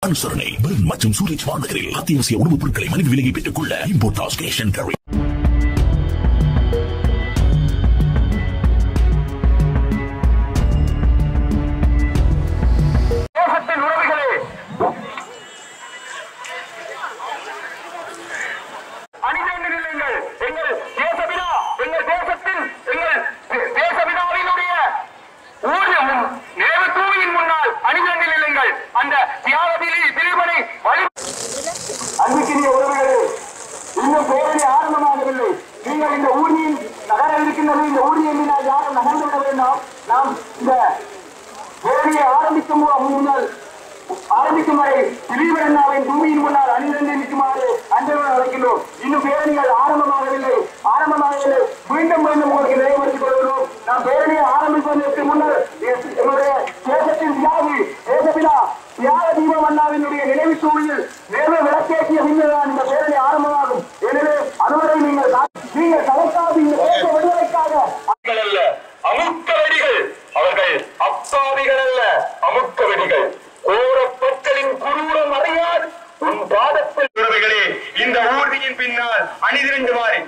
அனுசரணை பெர்ன் மற்றும் சூரஜ் வார்நகரில் அத்தியாவசிய உணவுப் பொருட்களை மலிவு விலையை பெற்றுக் கொள்ள இம்போர்டாஸ் கேஷ் அண்ட் கேரி தேசத்தின் உறவுகளே அணிதிரண்டு நில்லுங்கள் எங்கள் தேசபிதா எங்கள் தேசத்தின் எங்கள் தே- தேசபிதாவினுடைய ஊழியமும் நேரு தூவியின் முன்னால் அணிதிரண்டு நில்லுங்கள் அந்த தியாகத்திலே திலீபனை வழி அன்புக்குரிய உறவுகளே இன்னும் பேரணி ஆரம்பமாகவில்லை நீங்கள் இந்த ஊரியின் நகர இருக்கின்றது இந்த ஊரியை எண்ணினால் யாரும் நகர்ந்து விட வேண்டாம் நாம் இந்த பேரணியை ஆரம்பிக்கும் முன்னால் ஆரம்பிக்கும் வரை திலீபன் அண்ணாவின் பூமியின் முன்னால் அணிநிரண்டு நிற்குமாறு அன்புடன் அழைக்கின்றோம் இன்னும் பேரணிகள் ஆரம்பமாகவில்லை ஆரம்பமாகவில்லை மீண்டும் மீண்டும் உங்களுக்கு நினைவுபடுத்திக் கொள்கிறோம் நாம் பேரணியை ஆரம்பிப்பதற்கு முன்னர் எஸ்- எங்களுடைய தேசத்தின் தியாகி தேசபிதா தியாக தீபம் அண்ணாவினுடைய நினைவு சூழலில் நேர்மை விளக்கேற்றிய பின்னர்தான் இந்த பேரணி ஆரம்பமாகும் எனவே அதுவரை நீங்கள் கா- நீங்கள் கலக்காது இந்த தேச விடுதலைக்காக மக்கள் அல்ல அமுக்க வெடிகள் அவர்கள் அப்பாவிகள் அல்ல அமுக்க வெடிகள் கோர பற்களின் குரூரம் அறியாது உன் பாதத்தில் உறவுகளே இந்த ஊர்தியின் பின்னால் அணிதிரண்டுமாறு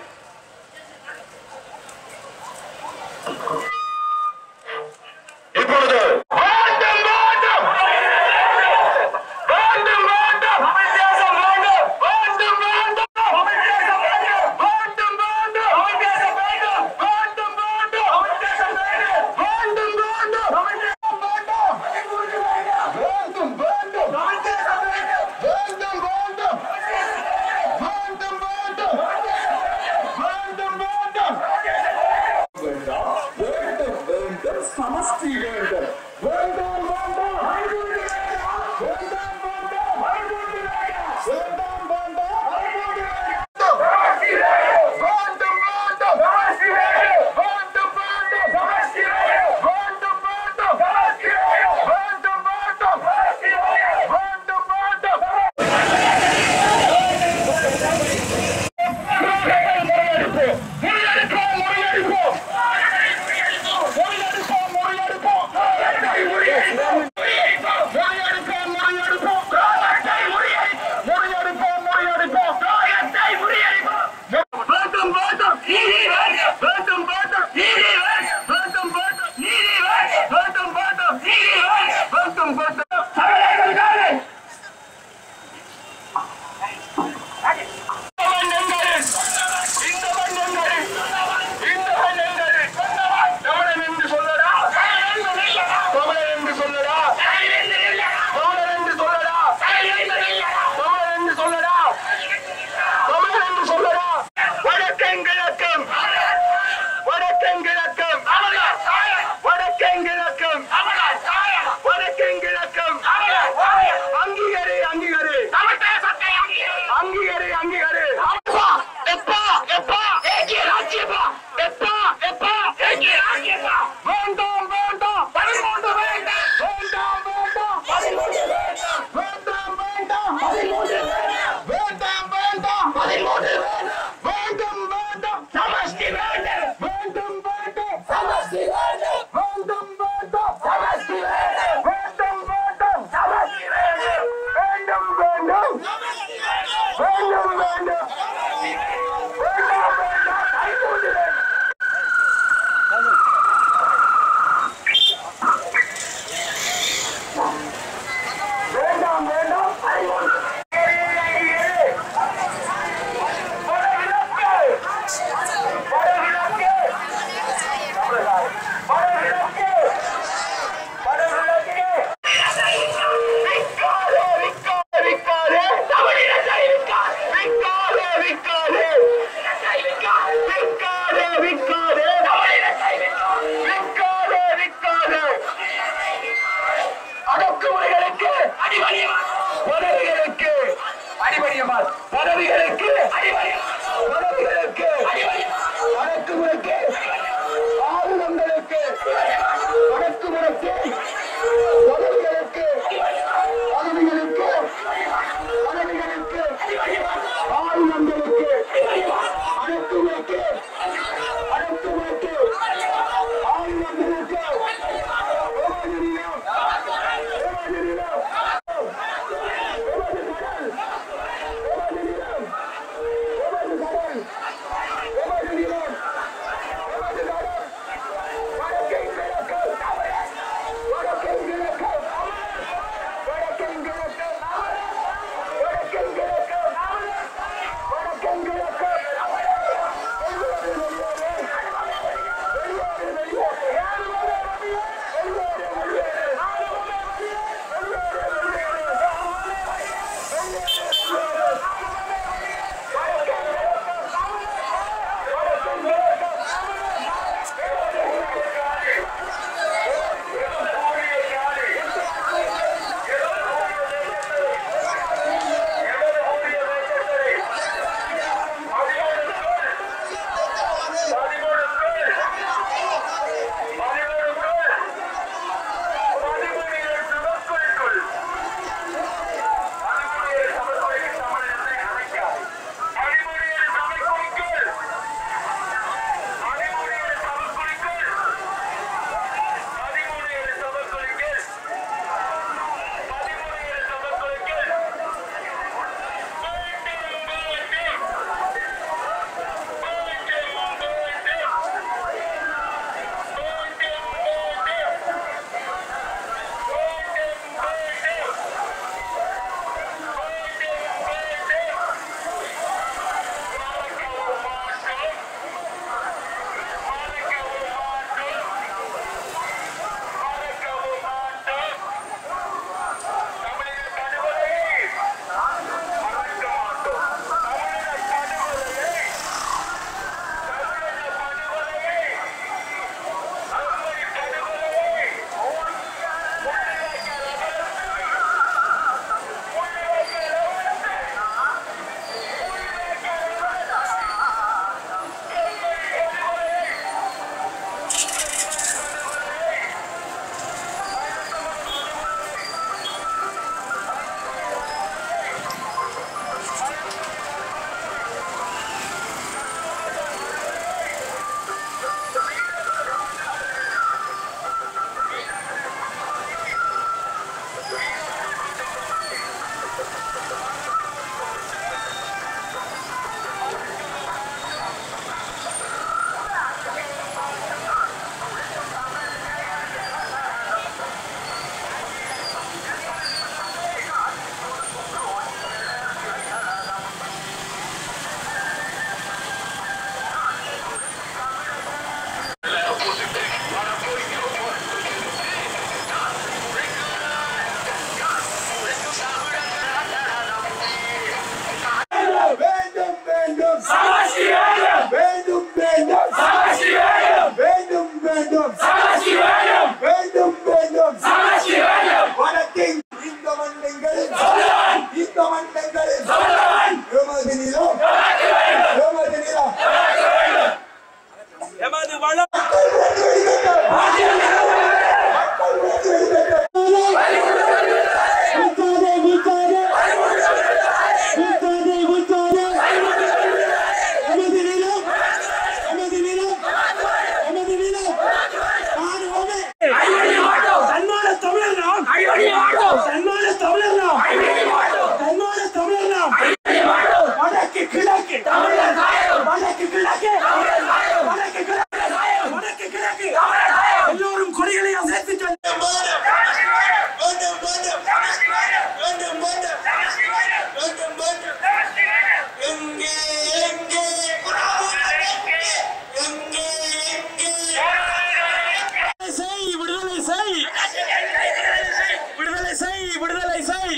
இப்பொழுது வேண்டும், வேண்டும்! வேண்டும், வேண்டும்! தமிழ் தேசம் வேண்டும்! வேண்டும், வேண்டும்! தமிழ் தேசம் வேண்டும்! வேண்டும், வேண்டும்! தமிழ் தேசம் வேண்டும்! வேண்டும், வேண்டும்! தமிழ் தேசம் வேண்டும்! வேண்டும், வேண்டும்! தமிழ் தேசம் வேண்டும்! வேண்டும், வேண்டும்! இந்த மண்டங்களில் எமது நிலம் எமது நிலம் எமது வளம் மக்கள் புரட்சி வெடிக்கட்டும். மக்கள் புரட்சி வெடிக்கட்டும். தன்மான தமிழர் நாம் தன்மான தமிழர் நாம் தன்மான தமிழர் நாம் வடக்கு கிழக்கு வடக்கு கிழக்கு வடக்கு கிழக்கு வடக்கு கிழக்கு எல்லோரும் கொடிகளை அசைத்து சென்று வேண்டும், வேண்டும். வேண்டும், வேண்டும். வேண்டும், வேண்டும். எங்கே எங்கே எங்கே எங்கே செய் விடுதலை செய் விடுதலை செய் விடுதலை செய்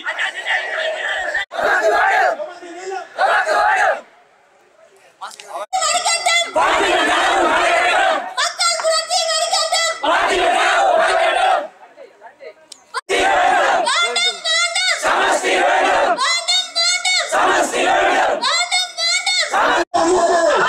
மக்கள் புரட்சி வெடிக்கட்டும் வேண்டும் வேண்டும் சமஸ்தி வேண்டும் வேண்டும் வேண்டும் சமஸ்தி வேண்டும் வேண்டும் வேண்டும்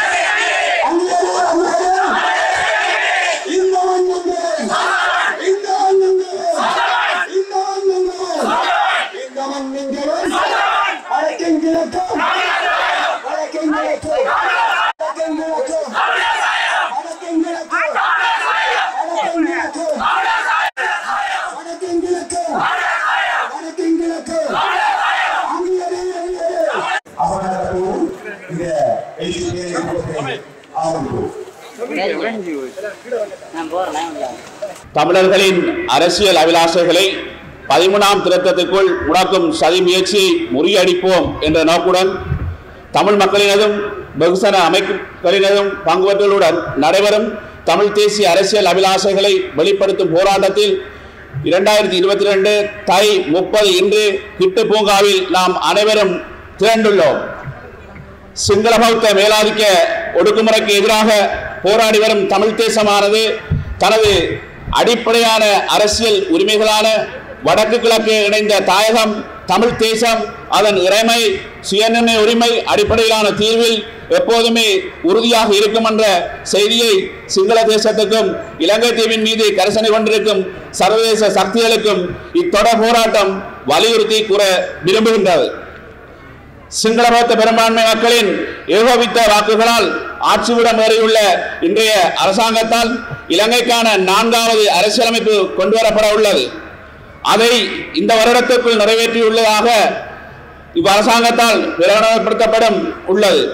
இந்த மண்ணுங்கள் இந்த மண்ணுங்கள் இந்த மண்ணுங்கள் இந்த மண்ணுங்கள் வடக்கின் கிழக்கும் வடக்கின் கிழக்கும் வடக்கின் கிழக்கும் வடக்கின் கிழக்கும் வடக்கின் கிழக்கும் வடக்கின் கிழக்கும் வடக்கின் கிழக்கும் அங்கேயே அங்கேயே அவனோட இந்த எழுதி ஆரம்பம் தமிழர்களின் அரசியல் அபிலாஷைகளை பதிமூணாம் திருத்தத்துக்குள் முடக்கும் சதி முயற்சியை முறியடிப்போம் என்ற நோக்குடன் தமிழ் மக்களினதும் வெகுசன அமைப்புகளினதும் பங்குபற்றுடன் நடைபெறும் தமிழ் தேசிய அரசியல் அபிலாஷைகளை வெளிப்படுத்தும் போராட்டத்தில் இரண்டாயிரத்தி இருபத்தி ரெண்டு தை முப்பது இன்று கிட்டு பூங்காவில் நாம் அனைவரும் திரண்டுள்ளோம் சிங்கள பௌத்த மேலாதிக்க ஒடுக்குமுறைக்கு எதிராக போராடி வரும் தமிழ் தேசமானது தனது அடிப்படையான அரசியல் உரிமைகளான வடக்கு கிழக்கு இணைந்த தாயகம் தமிழ் தேசம் அதன் இறைமை சுயநிர்ணய உரிமை அடிப்படையிலான தீர்வில் எப்போதுமே உறுதியாக இருக்கும் என்ற செய்தியை சிங்கள தேசத்துக்கும் இலங்கை தீவின் மீது கரிசனை கொண்டிருக்கும் சர்வதேச சக்திகளுக்கும் இத்தொடர் போராட்டம் வலியுறுத்தி கூற விரும்புகின்றது சிங்கள பௌத்த பெரும்பான்மை மக்களின் ஏகோபித்த வாக்குகளால் ஆட்சிவிடம் ஏறியுள்ள இன்றைய அரசாங்கத்தால் இலங்கைக்கான நான்காவது அரசியலமைப்பு கொண்டுவரப்பட உள்ளது அதை இந்த வருடத்திற்குள் நிறைவேற்றியுள்ளதாக இவ் அரசாங்கத்தால் பிரகடனப்படுத்தப்படும் உள்ளது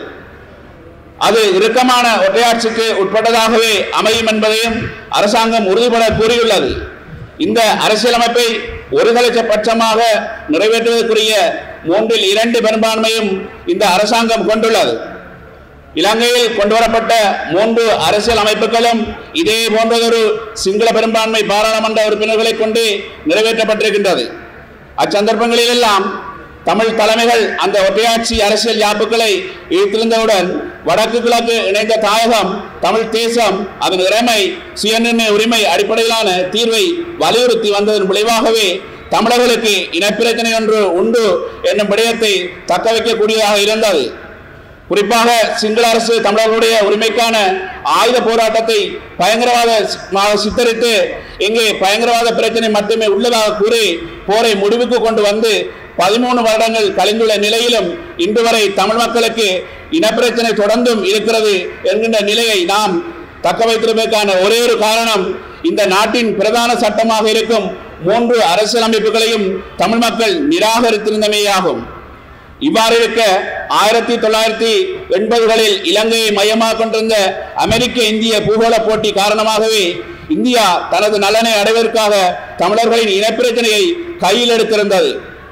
அது இறுக்கமான ஒற்றையாட்சிக்கு உட்பட்டதாகவே அமையும் என்பதையும் அரசாங்கம் உறுதிபட கூறியுள்ளது இந்த அரசியலமைப்பை ஒருதலைச்ச பட்சமாக நிறைவேற்றுவதற்குரிய மூன்றில் இரண்டு பெரும்பான்மையும் இந்த அரசாங்கம் கொண்டுள்ளது இலங்கையில் கொண்டுவரப்பட்ட மூன்று அரசியல் அமைப்புகளும் இதே போன்றதொரு சிங்கள பெரும்பான்மை பாராளுமன்ற உறுப்பினர்களை கொண்டு நிறைவேற்றப்பட்டிருக்கின்றது அச்சந்தர்ப்பங்களில் எல்லாம் தமிழ் தலைமைகள் அந்த ஒற்றையாட்சி அரசியல் யாப்புகளை ஈர்த்திருந்தவுடன் வடக்கு கிழக்கு இணைந்த தாயகம் தமிழ் தேசம் அதன் இறைமை சுயநிர்ணய உரிமை அடிப்படையிலான தீர்வை வலியுறுத்தி வந்ததன் விளைவாகவே தமிழர்களுக்கு இனப்பிரச்சனை ஒன்று உண்டு என்னும் விடயத்தை தக்க வைக்கக்கூடியதாக இருந்தது குறிப்பாக சிங்கள அரசு தமிழர்களுடைய உரிமைக்கான ஆயுத போராட்டத்தை பயங்கரவாத சித்தரித்து இங்கே பயங்கரவாத பிரச்சனை மட்டுமே உள்ளதாக கூறி போரை முடிவுக்கு கொண்டு வந்து பதிமூணு வருடங்கள் கழிந்துள்ள நிலையிலும் இன்று வரை தமிழ் மக்களுக்கு இனப்பிரச்சனை தொடர்ந்தும் இருக்கிறது என்கின்ற நிலையை நாம் தக்க வைத்திருப்பதற்கான ஒரே ஒரு காரணம் இந்த நாட்டின் பிரதான சட்டமாக இருக்கும் மூன்று அரசியலமைப்புகளையும் தமிழ் மக்கள் நிராகரித்திருந்தமையாகும் இவ்வாறு இருக்க ஆயிரத்தி தொள்ளாயிரத்தி எண்பதுகளில் இலங்கையை மையமாக கொண்டிருந்த அமெரிக்க இந்திய பூகோள போட்டி காரணமாகவே இந்தியா தனது நலனை அடைவதற்காக தமிழர்களின் இனப்பிரச்சனையை கையில் எடுத்திருந்தது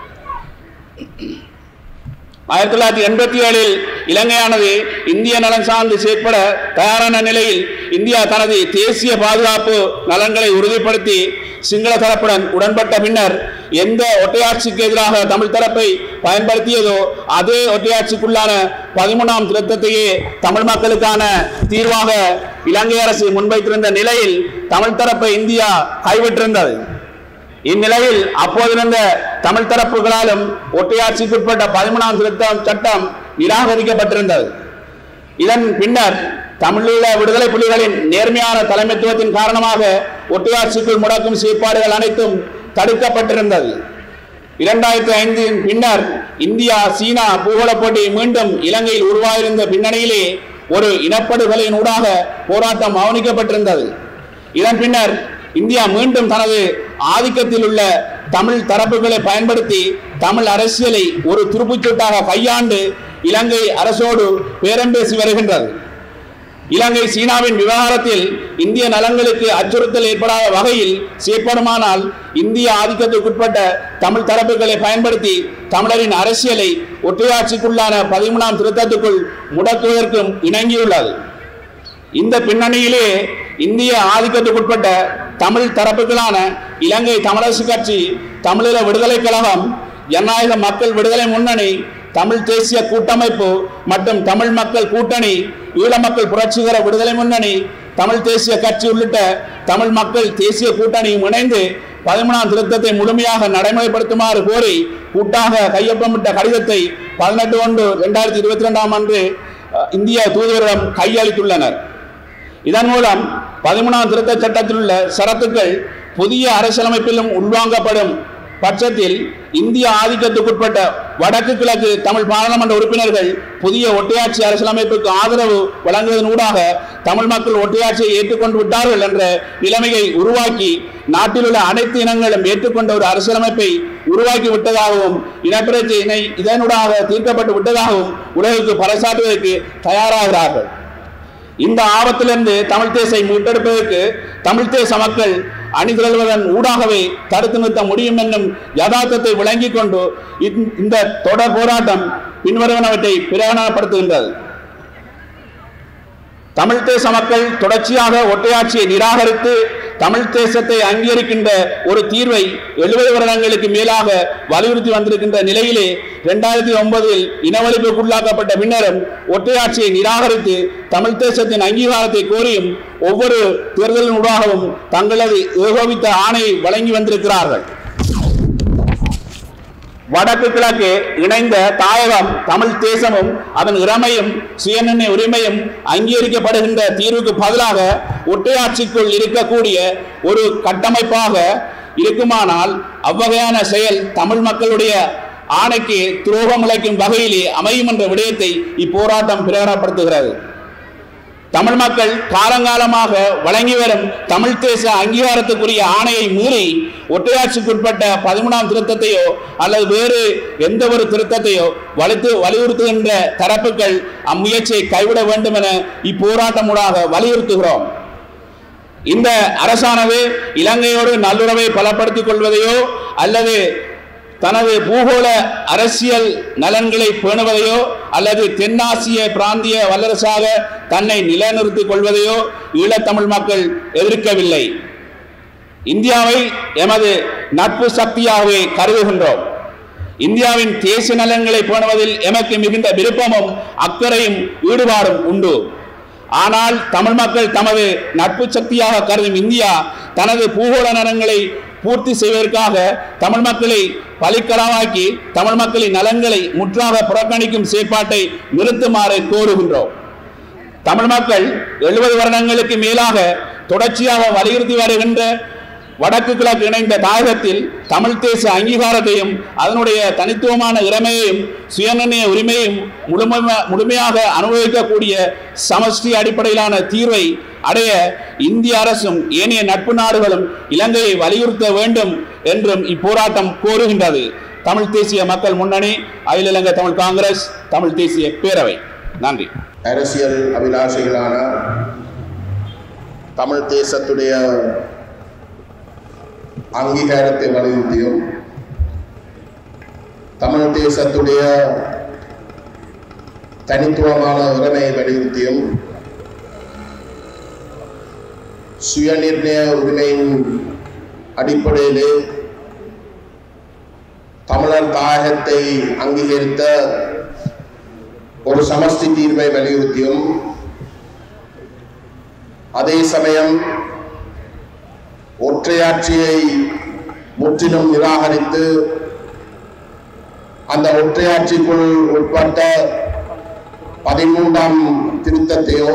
ஆயிரத்தி தொள்ளாயிரத்தி எண்பத்தி ஏழில் இலங்கையானது இந்திய நலன் சார்ந்து செயற்பட தயாரான நிலையில் இந்தியா தனது தேசிய பாதுகாப்பு நலன்களை உறுதிப்படுத்தி சிங்கள தரப்புடன் உடன்பட்ட பின்னர் எந்த ஒற்றையாட்சிக்கு எதிராக தமிழ் தரப்பை பயன்படுத்தியதோ அதே ஒற்றையாட்சிக்குள்ளான பதிமூணாம் திருத்தத்தையே தமிழ் மக்களுக்கான தீர்வாக இலங்கை அரசு முன்வைத்திருந்த நிலையில் தமிழ் தரப்பை இந்தியா கைவிட்டிருந்தது இந்நிலையில் அப்போதிருந்த தமிழ் தரப்புகளாலும் ஒற்றையாட்சிக்குட்பட்ட பதிமூணாம் திருத்தம் சட்டம் நிராகரிக்கப்பட்டிருந்தது இதன் பின்னர் தமிழீழ விடுதலை புலிகளின் நேர்மையான தலைமைத்துவத்தின் காரணமாக ஒற்றையாட்சிக்குள் முடக்கும் செயற்பாடுகள் அனைத்தும் தடுக்கப்பட்டிருந்தது இரண்டாயிரத்தி ஐந்தின் பின்னர் இந்தியா சீனா பூகோள போட்டி மீண்டும் இலங்கையில் உருவாயிருந்த பின்னணியிலே ஒரு இனப்படுகொலையின் ஊடாக போராட்டம் கவனிக்கப்பட்டிருந்தது இதன் பின்னர் இந்தியா மீண்டும் தனது ஆதிக்கத்தில் உள்ள தமிழ் தரப்புகளை பயன்படுத்தி தமிழ் அரசியலை ஒரு துருப்புச்சீட்டாக கையாண்டு இலங்கை அரசோடு பேரம் பேசி வருகின்றது இலங்கை சீனாவின் விவகாரத்தில் இந்திய நலன்களுக்கு அச்சுறுத்தல் ஏற்படாத வகையில் செயற்படுமானால் இந்திய ஆதிக்கத்துக்குட்பட்ட தமிழ் தரப்புகளை பயன்படுத்தி தமிழரின் அரசியலை ஒற்றையாட்சிக்குள்ளான பதிமூணாம் திருத்தத்துக்குள் முடக்குவதற்கும் இணங்கியுள்ளது இந்த பின்னணியிலே இந்திய ஆதிக்கத்துக்குட்பட்ட தமிழ் தரப்புகளான இலங்கை தமிழரசு கட்சி தமிழீழ விடுதலை கழகம் ஜனநாயக மக்கள் விடுதலை முன்னணி தமிழ் தேசிய கூட்டமைப்பு மற்றும் தமிழ் மக்கள் கூட்டணி ஈழ மக்கள் புரட்சிகர விடுதலை முன்னணி தமிழ் தேசிய கட்சி உள்ளிட்ட தமிழ் மக்கள் தேசிய கூட்டணியும் இணைந்து பதிமூணாம் திருத்தத்தை முழுமையாக நடைமுறைப்படுத்துமாறு கோரி கூட்டாக கையொப்பமிட்ட கடிதத்தை பதினெட்டு ஒன்று இரண்டாயிரத்தி இருபத்தி ரெண்டாம் அன்று அஹ், இந்திய தூதரிடம் கையளித்துள்ளனர் இதன் மூலம் பதிமூணாம் திருத்த சட்டத்தில் உள்ள சரத்துக்கள் புதிய அரசியலமைப்பிலும் உள்வாங்கப்படும் பட்சத்தில் இந்திய ஆதிக்கத்துக்குட்பட்ட வடக்கு கிழக்கு தமிழ் பாராளுமன்ற உறுப்பினர்கள் புதிய ஒற்றையாட்சி அரசியலமைப்புக்கு ஆதரவு வழங்குவதன் ஊடாக தமிழ் மக்கள் ஒற்றையாட்சியை ஏற்றுக்கொண்டு விட்டார்கள் என்ற நிலைமையை உருவாக்கி நாட்டில் உள்ள அனைத்து இனங்களும் ஏற்றுக்கொண்ட ஒரு அரசியலமைப்பை உருவாக்கி விட்டதாகவும் இனப்பிரச்சனை இதனூடாக தீர்க்கப்பட்டு விட்டதாகவும் உலகுக்கு பறைசாற்றுவதற்கு தயாராகிறார்கள் இந்த ஆபத்திலிருந்து தமிழ் தேசை மீட்டெடுப்பதற்கு தமிழ் தேச மக்கள் அணிதிரள்வதன் ஊடாகவே தடுத்து நிறுத்த முடியும் என்னும் யதார்த்தத்தை விளங்கிக் கொண்டு இந்த- இந்த தொடர் போராட்டம் பின்வருவனவற்றை பிரகடனப்படுத்துகின்றது தமிழ் தேச மக்கள் தொடர்ச்சியாக ஒற்றையாட்சியை நிராகரித்து தமிழ் தேசத்தை அங்கீகரிக்கின்ற ஒரு தீர்வை எழுபது வருடங்களுக்கு மேலாக வலியுறுத்தி வந்திருக்கின்ற நிலையிலே இரண்டாயிரத்தி ஒன்பதில் இனவழிப்புக்குள்ளாக்கப்பட்ட பின்னரும் ஒற்றையாட்சியை நிராகரித்து தமிழ் தேசத்தின் அங்கீகாரத்தை கோரியும் ஒவ்வொரு தேர்தலின் ஊடாகவும் தங்களது ஏகோபித்த ஆணையை வழங்கி வந்திருக்கிறார்கள் வடக்கு கிழக்கு இணைந்த தாயகம் தமிழ் தேசமும் அதன் இறமையும் சுயநிர்ணய உரிமையும் அங்கீகரிக்கப்படுகின்ற தீர்வுக்கு பதிலாக ஒற்றையாட்சிக்குள் இருக்கக்கூடிய ஒரு கட்டமைப்பாக இருக்குமானால் அவ்வகையான செயல் தமிழ் மக்களுடைய ஆணைக்கு துரோகம் இழைக்கும் வகையிலே அமையும் என்ற விடயத்தை இப்போராட்டம் பிரகடனப்படுத்துகிறது தமிழ் மக்கள் காலங்காலமாக வழங்கி வரும் தமிழ் தேச அங்கீகாரத்துக்குரிய ஆணையை மீறி ஒற்றையாட்சிக்குட்பட்ட பதிமூணாம் திருத்தத்தையோ அல்லது வேறு எந்த ஒரு திருத்தத்தையோ வலித்து வலியுறுத்துகின்ற தரப்புகள் அம்முயற்சியை கைவிட வேண்டும் என இப்போராட்டமூடாக வலியுறுத்துகிறோம் இந்த அரசானது இலங்கையோடு நல்லுறவை பலப்படுத்திக் கொள்வதையோ அல்லது தனது பூகோள அரசியல் நலன்களை பேணுவதையோ அல்லது தென்னாசிய பிராந்திய வல்லரசாக தன்னை நிலைநிறுத்திக் கொள்வதையோ ஈழத்தமிழ் மக்கள் எதிர்க்கவில்லை இந்தியாவை எமது நட்பு சக்தியாகவே கருதுகின்றோம் இந்தியாவின் தேசிய நலன்களை பேணுவதில் எமக்கு மிகுந்த விருப்பமும் அக்கறையும் ஈடுபாடும் உண்டு ஆனால் தமிழ் மக்கள் தமது நட்பு சக்தியாக கருதும் இந்தியா தனது பூகோள நலன்களை பூர்த்தி செய்வதற்காக தமிழ் மக்களை பலிக்கடமாக்கி தமிழ் மக்களின் நலன்களை முற்றாக புறக்கணிக்கும் செயற்பாட்டை நிறுத்துமாறு கோருகின்றோம் தமிழ் மக்கள் எழுபது வருடங்களுக்கு மேலாக தொடர்ச்சியாக வலியுறுத்தி வருகின்ற வடக்கு கிழக்கு இணைந்த தாயகத்தில் தமிழ் தேச அங்கீகாரத்தையும் அதனுடைய தனித்துவமான இறமையையும் சுயநிர்ணய உரிமையும் முழுமை முழுமையாக அனுபவிக்கக்கூடிய சமஷ்டி அடிப்படையிலான தீர்வை அடைய இந்திய அரசும் ஏனைய நட்பு நாடுகளும் இலங்கையை வலியுறுத்த வேண்டும் என்றும் இப்போராட்டம் கோருகின்றது தமிழ் தேசிய மக்கள் முன்னணி அகில இலங்கை தமிழ் காங்கிரஸ் தமிழ் தேசிய பேரவை நன்றி அரசியல் அபிலாஷைகளான தமிழ் தேசத்துடைய அங்கீகாரத்தை வலியுறுத்தியும் தமிழ் தேசத்துடைய தனித்துவமான உரிமையை வலியுறுத்தியும் சுயநிர்ணய உரிமையின் அடிப்படையிலே தமிழர் தாயகத்தை அங்கீகரித்த ஒரு சமஷ்டி தீர்வை வலியுறுத்தியும் அதே சமயம் ஒற்றையாட்சியை முற்றிலும் நிராகரித்து அந்த ஒற்றையாட்சிக்குள் உட்பட்ட பதிமூன்றாம் திருத்தத்தையோ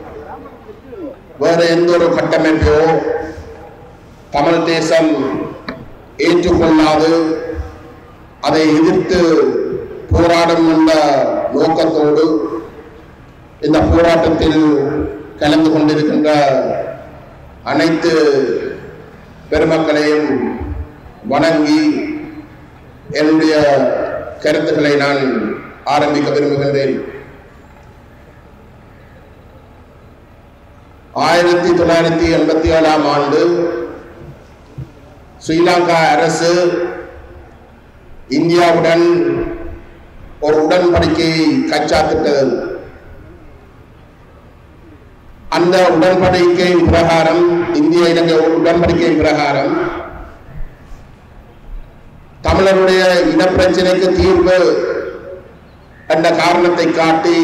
வேறு எந்த ஒரு கட்டமைப்பையோ தமிழ் தேசம் ஏற்றுக்கொள்ளாது அதை எதிர்த்து போராடும் என்ற நோக்கத்தோடு இந்த போராட்டத்தில் கலந்து கொண்டிருக்கின்ற அனைத்து பெருமக்களையும் வணங்கி என்னுடைய கருத்துக்களை நான் ஆரம்பிக்க விரும்புகின்றேன் ஆயிரத்தி தொள்ளாயிரத்தி எண்பத்தி ஏழாம் ஆண்டு ஸ்ரீலங்கா அரசு இந்தியாவுடன் ஒரு உடன்படிக்கையை கைச்சாத்திட்டது அந்த உடன்படிக்கையின் பிரகாரம் இந்திய இலங்கை உடன்படிக்கையின் பிரகாரம் தமிழருடைய இனப்பிரச்சனைக்கு தீர்வு என்ற காரணத்தை காட்டி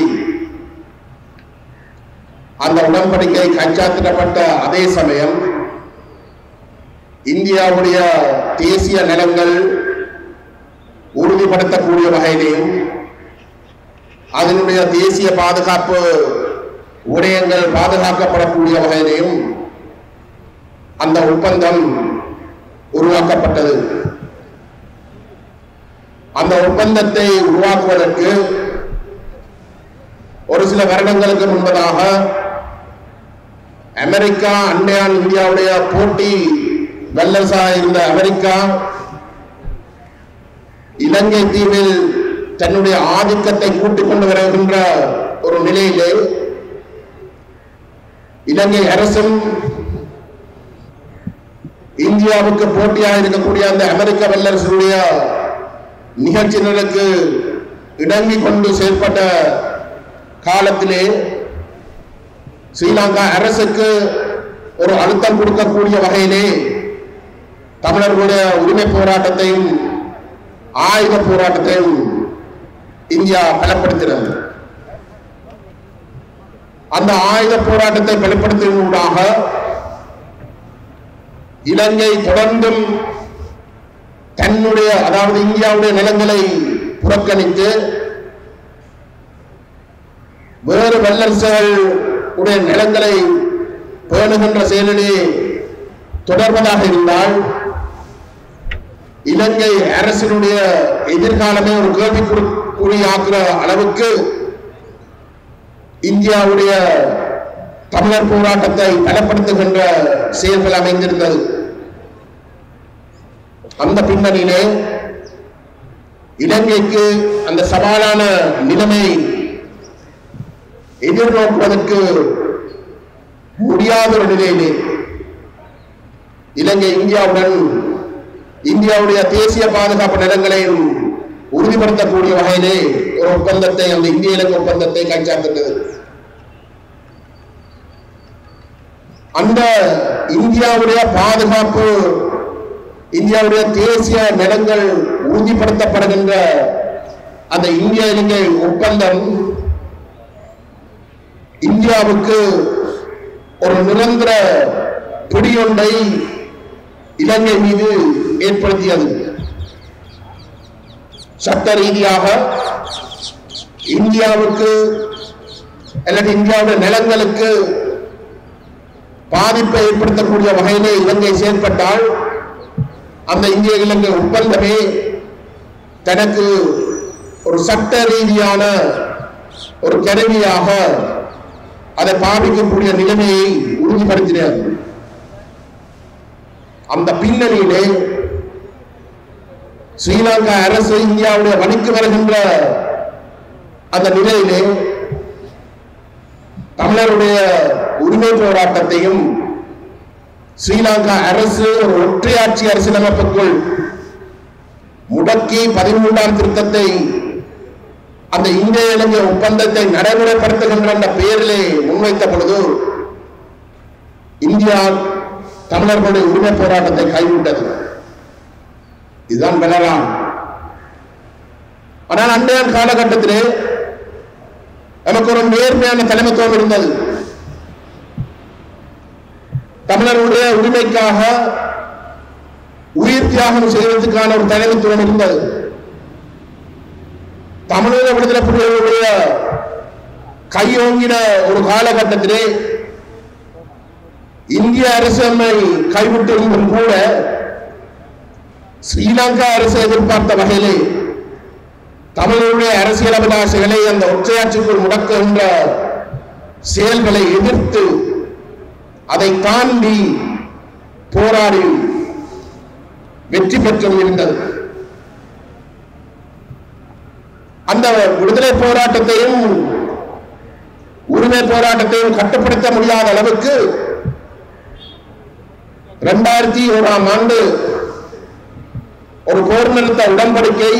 அந்த உடன்படிக்கை கைச்சாத்திடப்பட்ட அதே சமயம் இந்தியாவுடைய தேசிய நிலங்கள் உறுதிப்படுத்தக்கூடிய வகையிலையும் அதனுடைய தேசிய பாதுகாப்பு விடயங்கள் பாதுகாக்கப்படக்கூடிய வகையிலையும் அந்த ஒப்பந்தம் உருவாக்கப்பட்டது அந்த ஒப்பந்தத்தை உருவாக்குவதற்கு ஒரு சில வருடங்களுக்கு முன்பதாக அமெரிக்கா அண்மையான் இந்தியாவுடைய போட்டி வல்லரசாக இருந்த அமெரிக்கா இலங்கை தீவில் தன்னுடைய ஆதிக்கத்தை கூட்டிக் கொண்டு வருகின்ற ஒரு நிலையிலே இலங்கை அரசும் இந்தியாவுக்கு போட்டியாக இருக்கக்கூடிய அந்த அமெரிக்க வல்லரசுடைய நிகழ்ச்சிகளுக்கு இடங்கிக் கொண்டு செயல்பட்ட காலத்திலே ஸ்ரீலங்கா அரசுக்கு ஒரு அழுத்தம் கொடுக்கக்கூடிய வகையிலே தமிழர்களுடைய உரிமை போராட்டத்தையும் ஆயுத போராட்டத்தையும் இந்தியா பலப்படுத்தினது அந்த ஆயுத போராட்டத்தை பலப்படுத்தினூடாக இலங்கை தொடர்ந்தும் தன்னுடைய அதாவது இந்தியாவுடைய நிலங்களை புறக்கணித்து வேறு வல்லரசுகள் உடைய நிலங்களை பேணுகின்ற செயலிலே தொடர்வதாக இருந்தால் இலங்கை அரசினுடைய எதிர்காலமே ஒரு கேள்விக்குறியாக்குற அளவுக்கு இந்தியாவுடைய தமிழர் போராட்டத்தை பலப்படுத்துகின்ற செயல்கள் அமைந்திருந்தது அந்த பின்னணியிலே இலங்கைக்கு அந்த சவாலான நிலைமை எதிர்நோக்குவதற்கு முடியாத ஒரு நிலையிலே இலங்கை இந்தியாவுடன் இந்தியாவுடைய தேசிய பாதுகாப்பு நிலங்களை உறுதிப்படுத்தக்கூடிய வகையிலே ஒரு ஒப்பந்தத்தை அந்த இந்திய இலங்கை ஒப்பந்தத்தை கைச்சாத்திட்டது அந்த இந்தியாவுடைய பாதுகாப்பு இந்தியாவுடைய தேசிய நிலங்கள் உறுதிப்படுத்தப்படுகின்ற அந்த இந்திய இலங்கை ஒப்பந்தம் இந்தியாவுக்கு ஒரு நிரந்தர பிடியொன்றை இலங்கை மீது ஏற்படுத்தியது சட்ட ரீதியாக இந்தியாவுக்கு அல்லது இந்தியாவுடைய நிலங்களுக்கு பாதிப்பை ஏற்படுத்தக்கூடிய வகையிலே இலங்கை செயல்பட்டால் அந்த இந்திய இலங்கை ஒப்பந்தமே தனக்கு ஒரு சட்ட ரீதியான ஒரு கருவியாக அதை பாதிக்கக்கூடிய நிலைமையை உறுதிப்படுத்தினார் அந்த பின்னணியிலே ஸ்ரீலங்கா அரசு இந்தியாவுடைய வணிக்கு வருகின்ற அந்த நிலையிலே தமிழருடைய உரிமை போராட்டத்தையும் ஸ்ரீலங்கா அரசு ஒரு ஒற்றையாட்சி அரசியலமைப்புக்குள் முடக்கி பதிமூன்றாம் திருத்தத்தை அந்த இந்திய இலங்கை ஒப்பந்தத்தை நடைமுறைப்படுத்துகின்ற அந்த பெயரிலே முன்வைத்த பொழுது இந்தியா தமிழர்களுடைய உரிமை போராட்டத்தை கைவிட்டது இதுதான் பெறலாம் ஆனால் அன்றைய காலகட்டத்திலே நமக்கு ஒரு நேர்மையான தலைமைத்துவம் இருந்தது தமிழருடைய உரிமைக்காக உயிர் தியாகம் செய்வதற்கான ஒரு தலைமைத்துவம் இருந்தது தமிழக விடுதலை புலிகளுடைய கையோங்கின ஒரு காலகட்டத்திலே இந்திய அரசு நம்மை கைவிட்டிருந்தும் கூட ஸ்ரீலங்கா அரசு எதிர்பார்த்த வகையிலே தமிழருடைய அரசியல் அபிலாஷைகளை அந்த ஒற்றையாட்சிக்குள் முடக்குகின்ற செயல்களை எதிர்த்து அதை தாண்டி போராடி வெற்றி பெற்றும் இருந்தது அந்த விடுதலை போராட்டத்தையும் உரிமை போராட்டத்தையும் கட்டுப்படுத்த முடியாத அளவுக்கு இரண்டாயிரத்தி ஓராம் ஆண்டு ஒரு போர் நிறுத்த உடன்படிக்கை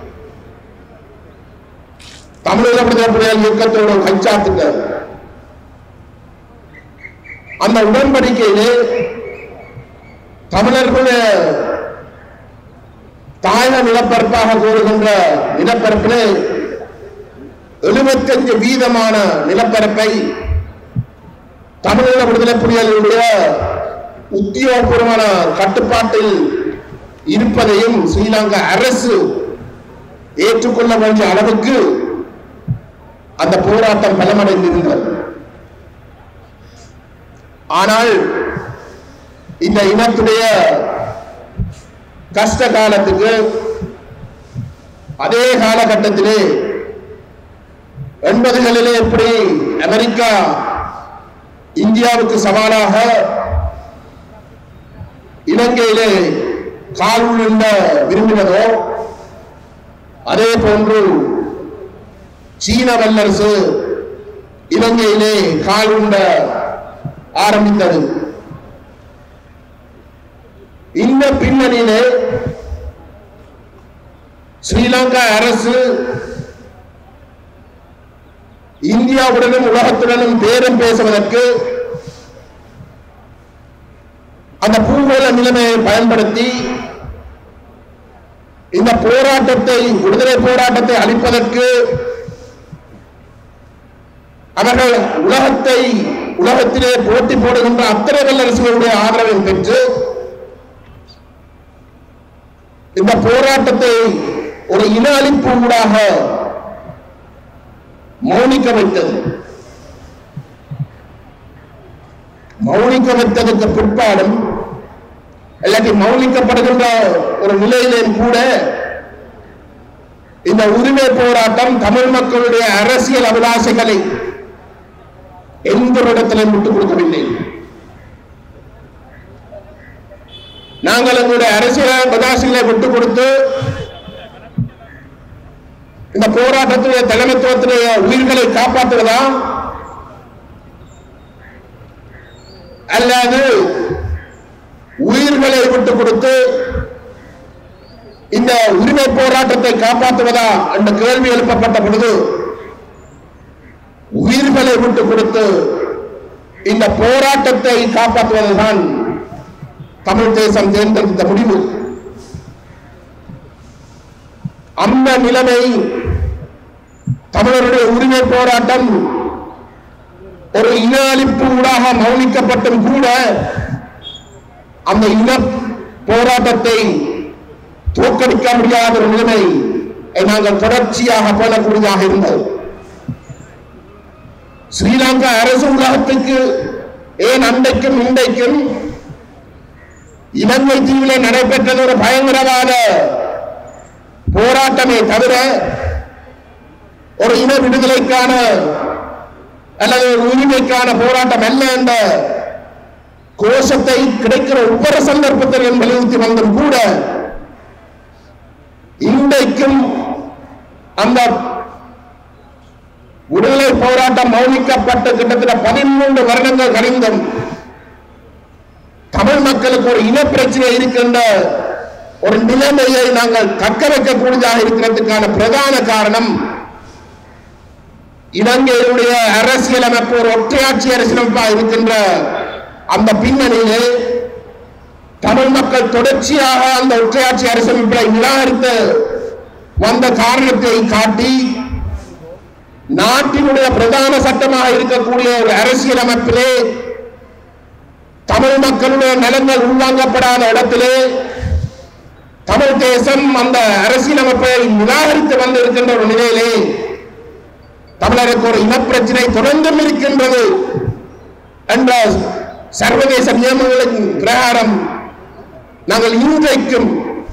தமிழக விடுதலை புலிகள் இயக்கத்தோடு கைச்சாத்துட்டார் அந்த உடன்படிக்கையிலே தமிழர்களுடைய தாயக நிலப்பரப்பாக கூறுகின்ற நிலப்பரப்பிலே எழுபத்தஞ்சு வீதமான நிலப்பரப்பை தமிழக விடுதலை புலிகளுடைய உத்தியோகபூர்வமான கட்டுப்பாட்டில் இருப்பதையும் ஸ்ரீலங்கா அரசு ஏற்றுக்கொள்ள வேண்டிய அளவுக்கு அந்த போராட்டம் பலமடைந்திருந்தது ஆனால் இந்த இனத்துடைய கஷ்ட காலத்துக்கு அதே காலகட்டத்திலே எண்பதுகளிலே எப்படி அமெரிக்கா இந்தியாவுக்கு சவாலாக இலங்கையிலே கால் உள்ள விரும்பினதோ அதே போன்று சீன வல்லரசு இலங்கையிலே கால் உண்ட ஆரம்பித்தது இந்த பின்னணியிலே ஸ்ரீலங்கா அரசு இந்தியாவுடனும் உலகத்துடனும் பேரம் பேசுவதற்கு அந்த பூகோள நிலைமையை பயன்படுத்தி இந்த போராட்டத்தை விடுதலை போராட்டத்தை அளிப்பதற்கு அவர்கள் உலகத்தை உலகத்திலே போட்டி போடுகின்ற அத்தனை வல்லரசுகளுடைய ஆதரவை பெற்று இந்த போராட்டத்தை ஒரு இன அழிப்பு ஊடாக மௌனிக்க வைத்தது மௌனிக்க வைத்ததுக்கு பிற்பாடும் இல்லாட்டி மௌனிக்கப்படுகின்ற ஒரு நிலையிலும் கூட இந்த உரிமை போராட்டம் தமிழ் மக்களுடைய அரசியல் அபிலாஷைகளை எந்த ஒரு இடத்திலும் விட்டுக் கொடுக்கவில்லை நாங்கள் எங்களுடைய அரசியல் அபிலாஷைகளை விட்டுக் கொடுத்து இந்த போராட்டத்துடைய தலைமைத்துவத்துடைய உயிர்களை காப்பாற்றுவதா அல்லது உயிர்களை விட்டுக் கொடுத்து இந்த உரிமை போராட்டத்தை காப்பாற்றுவதா என்ற கேள்வி எழுப்பப்பட்ட பொழுது உயிர்களை விட்டுக் கொடுத்து இந்த போராட்டத்தை காப்பாற்றுவதுதான் தமிழ் தேசம் தேர்ந்தெடுத்த முடிவு அந்த நிலைமை தமிழருடைய உரிமை போராட்டம் ஒரு இன அழிப்பு ஊடாக மௌனிக்கப்பட்டும் கூட அந்த இன போராட்டத்தை தோற்கடிக்க முடியாத ஒரு நிலைமை நாங்கள் தொடர்ச்சியாக போடக்கூடியதாக இருந்தது ஸ்ரீலங்கா அரசு உலகத்துக்கு ஏன் அன்றைக்கும் இன்றைக்கும் இலங்கை தீவிலே நடைபெற்றது ஒரு பயங்கரவாத போராட்டமே தவிர ஒரு இன விடுதலைக்கான அல்லது ஒரு உரிமைக்கான போராட்டம் அல்ல என்ற கோஷத்தை கிடைக்கிற ஒவ்வொரு சந்தர்ப்பத்திலும் வலியுறுத்தி வந்தும் கூட இன்றைக்கும் அந்த விடுதலை போராட்டம் மௌனிக்கப்பட்டு கிட்டத்தட்ட பதிமூன்று வருடங்கள் கழிந்தும் தமிழ் மக்களுக்கு ஒரு இனப்பிரச்சனை இருக்கின்ற ஒரு நிலைமையை நாங்கள் தக்க வைக்கக்கூடியதாக இருக்கிறதுக்கான பிரதான காரணம் இலங்கையினுடைய அரசியலமைப்பு ஒரு ஒற்றையாட்சி அரசியலமைப்பாக இருக்கின்ற அந்த பின்னணியிலே தமிழ் மக்கள் தொடர்ச்சியாக அந்த ஒற்றையாட்சி அரசியலமைப்பை நிராகரித்து வந்த காரணத்தை காட்டி நாட்டினுடைய பிரதான சட்டமாக இருக்கக்கூடிய ஒரு அரசியலமைப்பிலே தமிழ் மக்களுடைய நலன்கள் உள்வாங்கப்படாத இடத்திலே தமிழ் தேசம் அந்த அரசியலமைப்பை நிராகரித்து வந்திருக்கின்ற ஒரு நிலையிலே தமிழருக்கு ஒரு இனப்பிரச்சனை தொடர்ந்தும் இருக்கின்றது என்ற சர்வதேச நியமங்களின் பிரகாரம் நாங்கள் இன்றைக்கும்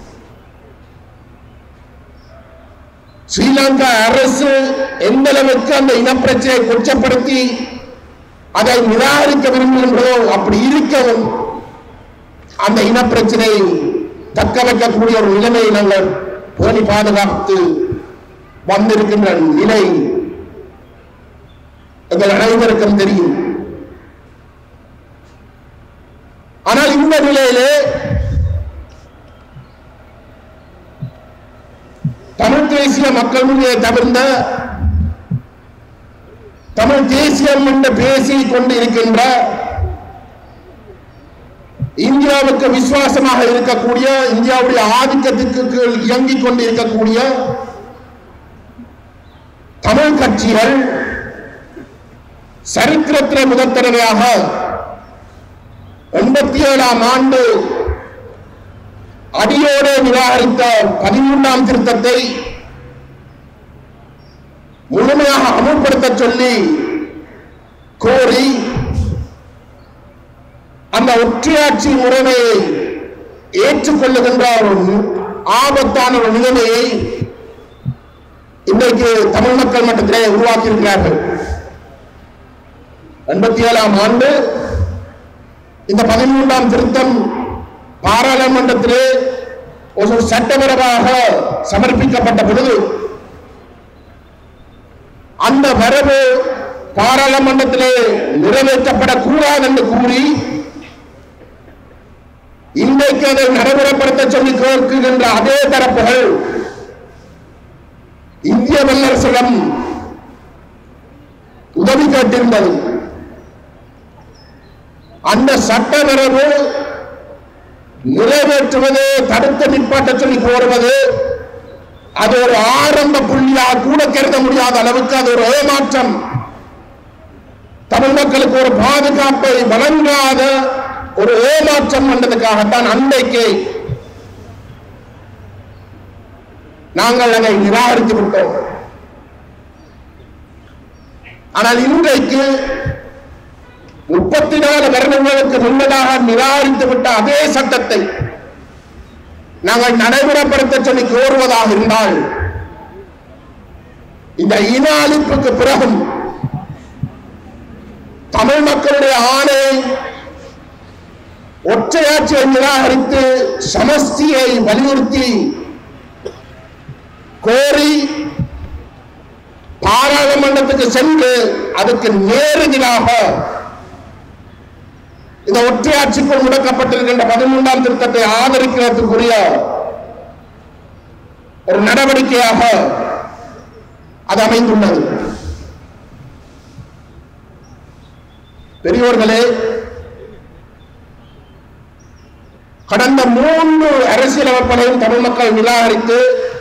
ஸ்ரீலங்கா அரசு எந்த அளவுக்கு அந்த இனப்பிரச்சனையை கொச்சப்படுத்தி அதை நிராகரிக்க விரும்புகின்றதோ அப்படி இருக்கவும் அந்த இனப்பிரச்சனையை தக்க வைக்கக்கூடிய ஒரு நிலைமையை நாங்கள் பேணி பாதுகாத்து வந்திருக்கின்ற நிலை எங்கள் அனைவருக்கும் தெரியும் ஆனால் இந்த நிலையிலே தமிழ் தேசிய மக்கள் முன்னே தவிர்ந்த தமிழ் தேசியம் என்று பேசிக் கொண்டிருக்கின்ற இந்தியாவுக்கு விசுவாசமாக இருக்கக்கூடிய இந்தியாவுடைய ஆதிக்கத்துக்கு கீழ் இயங்கிக் கொண்டிருக்கக்கூடிய தமிழ் கட்சிகள் சரித்திரத்தில் முதல் தடவையாக எண்பத்தி ஏழாம் ஆண்டு அடியோடு நிராகரித்த பதிமூன்றாம் திருத்தத்தை முழுமையாக அமுல்படுத்த சொல்லி கோரி அந்த ஒற்றையாட்சி முறைமையை ஏற்றுக்கொள்ளுகின்ற ஒரு ஆபத்தான ஒரு நிலைமையை இன்றைக்கு தமிழ் மக்கள் மட்டத்திலே உருவாக்கியிருக்கிறார்கள் எண்பத்தி ஏழாம் ஆண்டு இந்த பதிமூன்றாம் திருத்தம் பாராளுமன்றத்திலே ஒரு சட்டமரமாக சமர்ப்பிக்கப்பட்ட பொழுது அந்த வரவு பாராளுமன்றத்திலே நிறைவேற்றப்படக்கூடாது என்று கூறி இன்றைக்கு அதை நடைமுறைப்படுத்த சொல்லி கேட்கின்ற அதே தரப்புகள் இந்திய வல்லரசிடம் உதவி கேட்டிருந்தது அந்த சட்ட வரவு நிறைவேற்றுவது தடுத்து நிப்பாட்ட சொல்லி கோருவது அது ஒரு ஆரம்ப புள்ளியாக கூட கருத முடியாத அளவுக்கு அது ஒரு ஏமாற்றம் தமிழ் மக்களுக்கு ஒரு பாதுகாப்பை வழங்காத ஒரு ஏமாற்றம் வந்ததுக்காகத்தான் அன்றைக்கு நாங்கள் அதை நிராகரித்து விட்டோம் ஆனால் இன்றைக்கு முப்பத்தி நாலு வருடங்களுக்கு முன்னதாக நிராகரித்து விட்ட அதே சட்டத்தை நாங்கள் நடைமுறைப்படுத்த சொல்லி கோருவதாக இருந்தால் இந்த இன அழிப்புக்கு பிறகும் தமிழ் மக்களுடைய ஆணை ஒற்றையாட்சியை நிராகரித்து சமஸ்தியை வலியுறுத்தி கோரி பாராளுமன்றத்துக்கு சென்று அதுக்கு நேரெதிராக இந்த ஒற்றையாட்சிக்குள் முடக்கப்பட்டிருக்கின்ற பதிமூன்றாம் திருத்தத்தை ஆதரிக்கிறதுக்குரிய ஒரு நடவடிக்கையாக அது அமைந்துள்ளது பெரியோர்களே கடந்த மூன்று அரசியலமைப்புகளையும் தமிழ் மக்கள் நிராகரித்து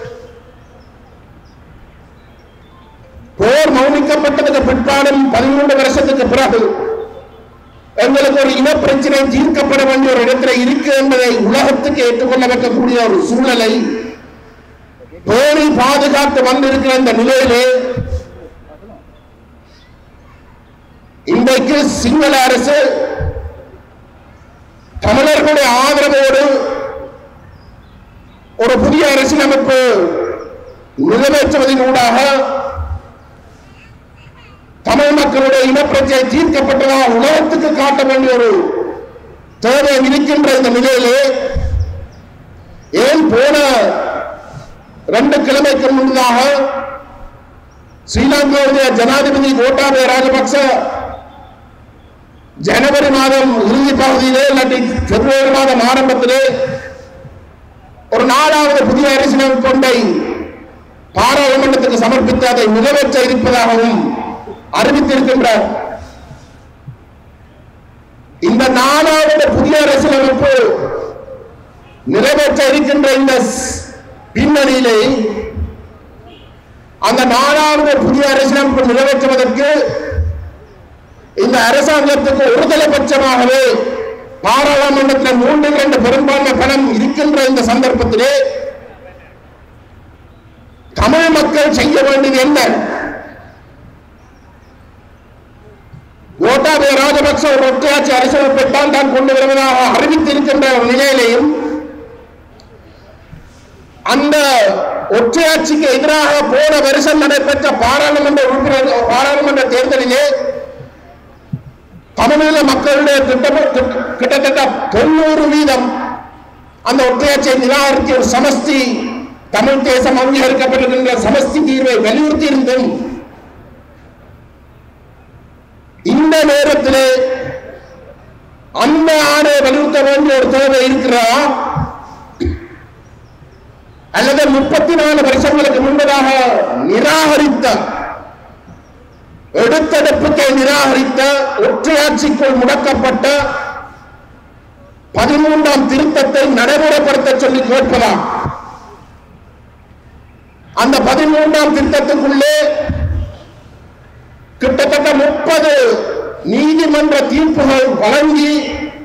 போர் மௌனிக்கப்பட்டதுக்கு பிற்பாடும் பதிமூன்று வருஷத்துக்கு பிறகு எங்களுக்கு ஒரு இனப்பிரச்சனை தீர்க்கப்பட வேண்டிய ஒரு இடத்துல இருக்கு என்பதை உலகத்துக்கு ஏற்றுக்கொள்ள வைக்கக்கூடிய ஒரு சூழலை பேணி பாதுகாத்து வந்திருக்கிற இந்த நிலையிலே இன்றைக்கு சிங்கள அரசு தமிழர்களுடைய ஆதரவோடு ஒரு புதிய அரசியலமைப்பு நிறைவேற்றுவதன் ஊடாக தமிழ் மக்களுடைய இனப்பிரச்சனை தீர்க்கப்பட்டதாக உலகத்துக்கு காட்ட வேண்டிய ஒரு தேவை இருக்கின்ற இந்த நிலையிலே ஏன் போன ரெண்டு கிழமைக்கு முன்னதாக ஸ்ரீலங்காவுடைய ஜனாதிபதி கோட்டாபய ராஜபக்ச ஜனவரி மாதம் இறுதி பகுதியிலே இல்லாட்டி பிப்ரவரி மாதம் ஆரம்பத்திலே ஒரு நாலாவது புதிய அரசியலமைப்பு கொண்டை பாராளுமன்றத்துக்கு சமர்ப்பித்து அதை நிறைவேற்ற இருப்பதாகவும் அறிவித்திருக்கின்றார் இந்த நாலாவது புதிய அரசியலமைப்பு நிறைவேற்ற இருக்கின்ற இந்த ஸ்- பின்னணியிலே அந்த நாலாவது புதிய அரசியலமைப்பு நிறைவேற்றுவதற்கு இந்த அரசாங்கத்துக்கு ஒருதலைபட்சமாகவே பாராளுமன்றத்தில் மூன்று இரண்டு பெரும்பான்மை பலம் இருக்கின்ற இந்த சந்தர்ப்பத்திலே தமிழ் மக்கள் செய்ய வேண்டியது என்ன கோட்டாபய ராஜபக்ச ஒரு ஒற்றையாட்சி அரசியலமைப்பைத்தான் தான் கொண்டு வருவதாக அறிவித்திருக்கின்ற ஒரு நிலையிலேயும் அந்த ஒற்றையாட்சிக்கு எதிராக போன வருஷம் நடைபெற்ற பாராளுமன்ற உறுப்பினர் பாராளுமன்ற தேர்தலிலே தமிழீழ மக்களுடைய திட்டம் கிட்டத்தட்ட தொண்ணூறு வீதம் அந்த ஒற்றையாட்சியை நிராகரித்த ஒரு சமஸ்தி தமிழ் தேசம் அங்கீகரிக்கப்பட்டிருக்கின்ற சமஸ்தி தீர்வை வலியுறுத்தி இருந்தும் இந்த நேரத்திலே அந்த ஆணை வலியுறுத்த வேண்டிய ஒரு தேவை இருக்கிறா அல்லது முப்பத்தி நாலு வருஷங்களுக்கு முன்பதாக நிராகரித்த எடுத்தெடுப்புக்கை நிராகரித்த ஒற்றையாட்சிக்குள் முடக்கப்பட்ட பதிமூன்றாம் திருத்தத்தை நடைமுறைப்படுத்த சொல்லி கேட்பதா அந்த பதிமூன்றாம் திருத்தத்துக்குள்ளே கிட்டத்தட்ட முப்பது நீதிமன்ற தீர்ப்புகள் வழங்கி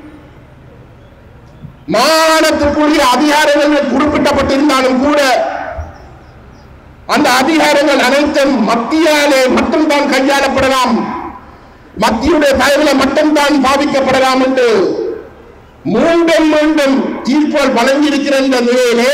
மாகாணத்திற்குரிய அதிகாரங்கள் குறிப்பிட்டப்பட்டிருந்தாலும் கூட அந்த அதிகாரங்கள் அனைத்தும் மத்தியாலே மட்டும்தான் கையாளப்படலாம் மத்தியுடைய தயவுல மட்டும்தான் பாவிக்கப்படலாம் என்று மீண்டும் மீண்டும் தீர்ப்புகள் வழங்கியிருக்கிற இந்த நிலையிலே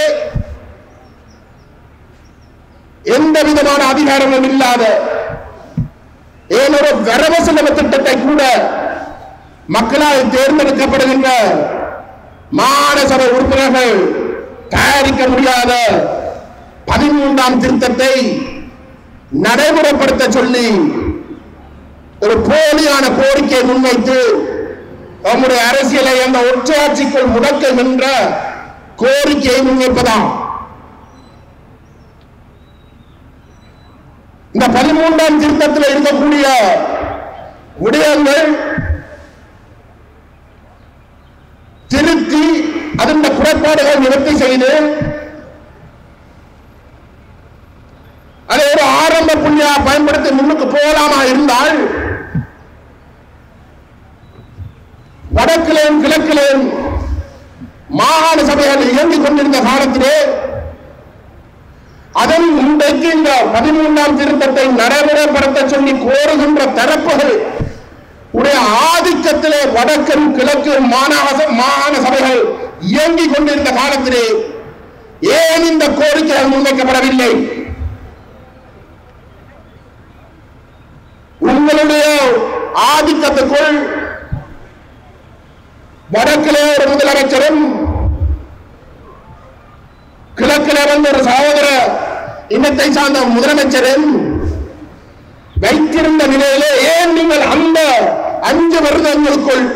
எந்த விதமான அதிகாரமும் இல்லாத ஏன் ஒரு வரவு செலவு திட்டத்தை கூட மக்களால் தேர்ந்தெடுக்கப்படுகின்ற மாகாண சபை உறுப்பினர்கள் தயாரிக்க முடியாத பதிமூன்றாம் திருத்தத்தை நடைமுறைப்படுத்த சொல்லி ஒரு போலியான கோரிக்கையை முன்வைத்து நம்முடைய அரசியலை அந்த ஒற்றையாட்சிக்குள் முடக்கும் என்ற கோரிக்கையை முன்வைப்பதாம் இந்த பதிமூன்றாம் திருத்தத்தில் இருக்கக்கூடிய விடயங்கள் திருத்தி அதன் குறைபாடுகள் நிவர்த்தி செய்து அதை ஒரு ஆரம்ப புள்ளியா பயன்படுத்தி முன்னுக்கு போகலாமா இருந்தால் வடக்கிலேயும் கிழக்கிலேயும் மாகாண சபைகள் இயங்கிக் கொண்டிருந்த காலத்திலே அதன் இன்றைக்கு இந்த பதிமூன்றாம் திருத்தத்தை நடைமுறைப்படுத்த சொல்லி கோருகின்ற தரப்புகள் உடைய ஆதிக்கத்திலே வடக்கும் கிழக்கும் மாநகர மாகாண சபைகள் இயங்கிக் கொண்டிருந்த காலத்திலே ஏன் இந்த கோரிக்கைகள் முன்வைக்கப்படவில்லை உங்களுடைய ஆதிக்கத்துக்குள் வடக்கிலே ஒரு முதலமைச்சரும் கிழக்கிலே வந்து ஒரு சகோதர இனத்தை சார்ந்த முதலமைச்சரும் வைத்திருந்த நிலையிலே ஏன் நீங்கள் அந்த அஞ்சு வருடங்களுக்குள்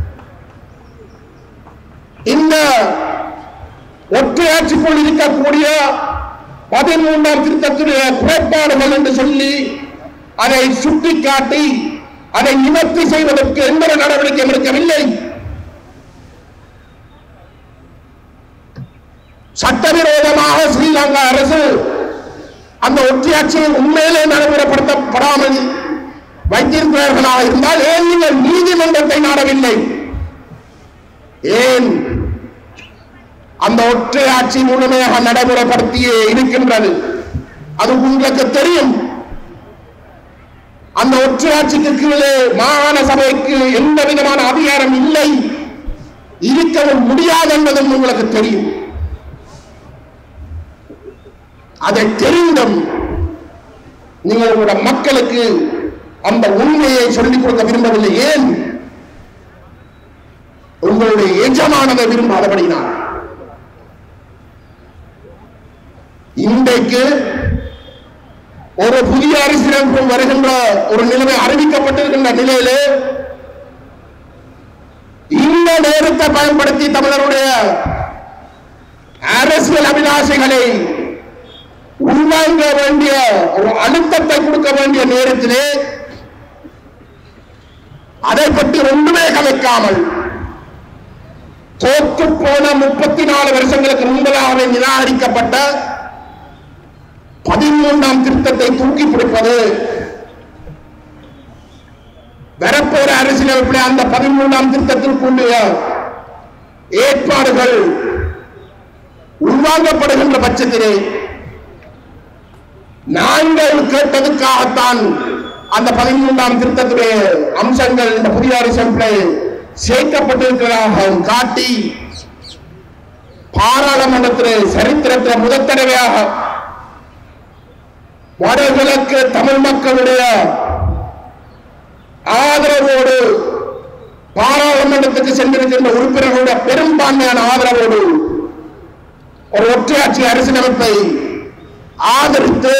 இந்த ஒற்றையாட்சிக்குள் இருக்கக்கூடிய பதிமூன்றாம் திருத்தத்துடைய குறைபாடுகள் என்று சொல்லி அதை சுட்டிக்காட்டி அதை நிவர்த்தி செய்வதற்கு எந்த ஒரு நடவடிக்கையும் எடுக்கவில்லை சட்டவிரோதமாக ஸ்ரீலங்கா அரசு அந்த ஒற்றையாட்சியை உண்மையிலே நடைமுறைப்படுத்தப்படாமல் வைத்திருக்கிறார்களாக இருந்தால் ஏன் நீங்கள் நீதிமன்றத்தை நாடவில்லை ஏன் அந்த ஒற்றையாட்சி முழுமையாக நடைமுறைப்படுத்தியே இருக்கின்றது அது உங்களுக்கு தெரியும் அந்த ஒற்றையாட்சிக்கு கீழே மாகாண சபைக்கு எந்த விதமான அதிகாரம் இல்லை இருக்கவும் முடியாது என்பதும் உங்களுக்கு தெரியும் அதை தெரிந்தும் நீங்கள் உங்களோட மக்களுக்கு அந்த உண்மையை சொல்லிக் கொடுக்க விரும்பவில்லை ஏன் உங்களுடைய எஜமானதை விரும்பாதபடினார் இன்றைக்கு ஒரு புதிய அரசியலமைப்பு வருகின்ற ஒரு நிலைமை அறிவிக்கப்பட்டிருக்கின்ற நிலையிலே இந்த நேரத்தை பயன்படுத்தி தமிழருடைய அரசியல் அபிலாஷைகளை உள்வாங்க வேண்டிய ஒரு அழுத்தத்தை கொடுக்க வேண்டிய நேரத்திலே அதை பற்றி ஒன்றுமே கலைக்காமல் தோற்று போன முப்பத்தி நாலு வருஷங்களுக்கு முன்பதாகவே நிராகரிக்கப்பட்ட பதிமூன்றாம் திருத்தத்தை தூக்கி பிடிப்பது வரப்போற அரசியலமைப்பில் அந்த பதிமூன்றாம் திருத்தத்திற்குரிய ஏற்பாடுகள் உள்வாங்கப்படுகின்ற பட்சத்திலே நாங்கள் கேட்டதுக்காகத்தான் அந்த பதிமூன்றாம் திருத்தத்துடைய அம்சங்கள் இந்த புதிய அரசமைப்பிலே சேர்க்கப்பட்டிருக்கிறதாக காட்டி பாராளுமன்றத்திலே சரித்திரத்தில் முதல் தடவையாக வடகிழக்கு தமிழ் மக்களுடைய ஆதரவோடு பாராளுமன்றத்துக்கு சென்றிருக்கின்ற உறுப்பினர்களுடைய பெரும்பான்மையான ஆதரவோடு ஒரு ஒற்றையாட்சி அரசியலமைப்பை ஆதரித்து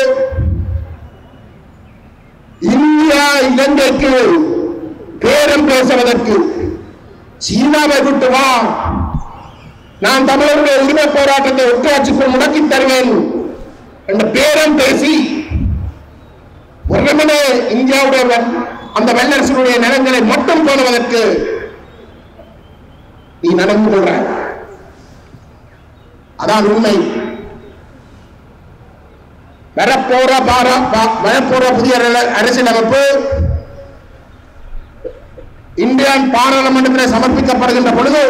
இந்தியா இலங்கைக்கு பேரம் பேசுவதற்கு சீனாவை விட்டு வா நான் தமிழர்களுடைய உரிமை போராட்டத்தை ஒற்றையாட்சிக்குள் முடக்கி தருவேன் என்ற பேரம் பேசி வெறுமனே இந்தியாவுடைய வ- அந்த வல்லரசனுடைய நிலங்களை மட்டும் போடுவதற்கு நீ நடந்து கொள்றாய் அதான் உண்மை வரப்போற பாரா பா- வரப்போற புதிய அரல- அரசியலமைப்பு இந்தியன் பாராளுமன்றத்தில் சமர்ப்பிக்கப்படுகின்ற பொழுது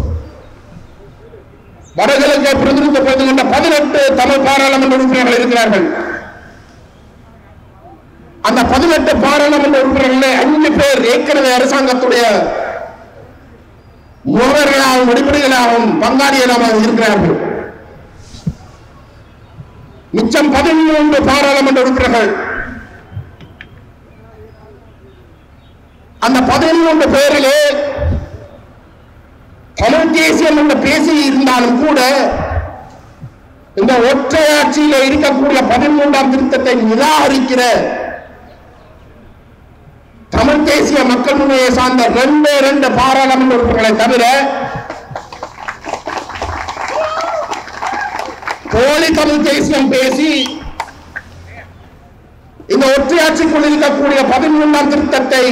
வடகிழக்கை பிரதிநிதித்துவப்படுத்துகின்ற பதினெட்டு தமிழ் பாராளுமன்ற உறுப்பினர்கள் இருக்கிறார்கள் அந்த பதினெட்டு பாராளுமன்ற உறுப்பினர்களே அஞ்சு பேர் ஏற்கனவே அரசாங்கத்துடைய முகவர்களாகவும் வெளிப்படைகளாகவும் பங்காளிகளாகவும் இருக்கிறார்கள் மிச்சம் பதிமூன்று பாராளுமன்ற உறுப்பினர்கள் அந்த பதிமூன்று பேரிலே தமிழ் தேசியம் என்று பேசி இருந்தாலும் கூட இந்த ஒற்றையாட்சியில இருக்கக்கூடிய பதிமூன்றாம் திருத்தத்தை நிராகரிக்கிற தமிழ் தேசிய மக்கள் முன்னையை சார்ந்த ரெண்டு ரெண்டு பாராளுமன்ற உறுப்பினர்களை தவிர போலி தமிழ் தேசியம் பேசி இந்த ஒற்றையாட்சிக்குள் இருக்கக்கூடிய பதிமூன்றாம் திருத்தத்தை